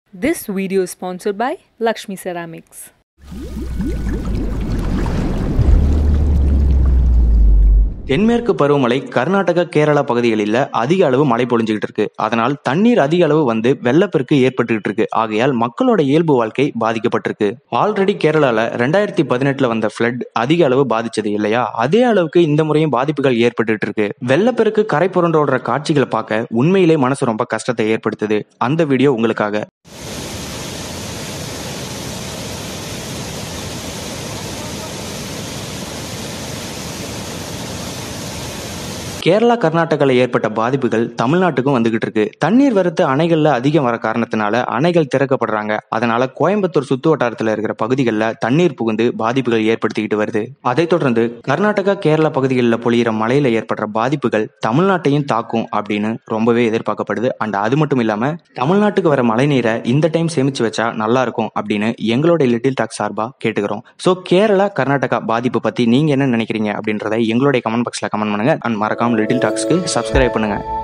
This video is sponsored by Lakshmi Ceramics. தென்மேற்கு பருவமழை கர்நாடகா கேரளா பகுதிகளில் அதிக அளவு மழை பொழிஞ்சுக்கிட்டு இருக்கு அதனால் தண்ணீர் அதிக அளவு வந்து வெள்ளப்பெருக்கு ஏற்பட்டுக்கிட்டு இருக்கு ஆகையால் மக்களோட இயல்பு வாழ்க்கை பாதிக்கப்பட்டிருக்கு ஆல்ரெடி கேரளால ரெண்டாயிரத்தி பதினெட்டுல வந்த ஃபிளட் அதிக அளவு பாதிச்சது இல்லையா அதே அளவுக்கு இந்த முறையும் பாதிப்புகள் ஏற்பட்டுட்டு இருக்கு வெள்ளப்பெருக்கு கரை புரண்டோடுற காட்சிகளை பார்க்க உண்மையிலே மனசு ரொம்ப கஷ்டத்தை ஏற்படுத்துது அந்த வீடியோ உங்களுக்காக கேரளா கர்நாடகாவில் ஏற்பட்ட பாதிப்புகள் தமிழ்நாட்டுக்கும் வந்துகிட்டு இருக்கு தண்ணீர் வரத்து அணைகள்ல அதிகம் வர காரணத்தினால அணைகள் திறக்கப்படுறாங்க அதனால கோயம்புத்தூர் சுத்து வட்டாரத்தில் இருக்கிற பகுதிகளில் தண்ணீர் புகுந்து பாதிப்புகள் ஏற்படுத்திக்கிட்டு வருது அதைத் தொடர்ந்து கர்நாடகா கேரளா பகுதிகளில் பொழியிற மழையில ஏற்படுற பாதிப்புகள் தமிழ்நாட்டையும் தாக்கும் அப்படின்னு ரொம்பவே எதிர்பார்க்கப்படுது அண்ட் அது மட்டும் இல்லாம தமிழ்நாட்டுக்கு வர மழை நீரை இந்த டைம் சேமிச்சு வச்சா நல்லா இருக்கும் அப்படின்னு எங்களோட லிட்டில் டாக் சார்பா கேட்டுக்கிறோம் ஸோ கேரளா கர்நாடகா பாதிப்பு பத்தி நீங்க என்ன நினைக்கிறீங்க அப்படின்றத எங்களுடைய கமெண்ட் பாக்ஸ்ல கமெண்ட் பண்ணுங்க அண்ட் மறக்காம லிட்டில் டாக்ஸ்க்கு சப்ஸ்கிரைப் பண்ணுங்க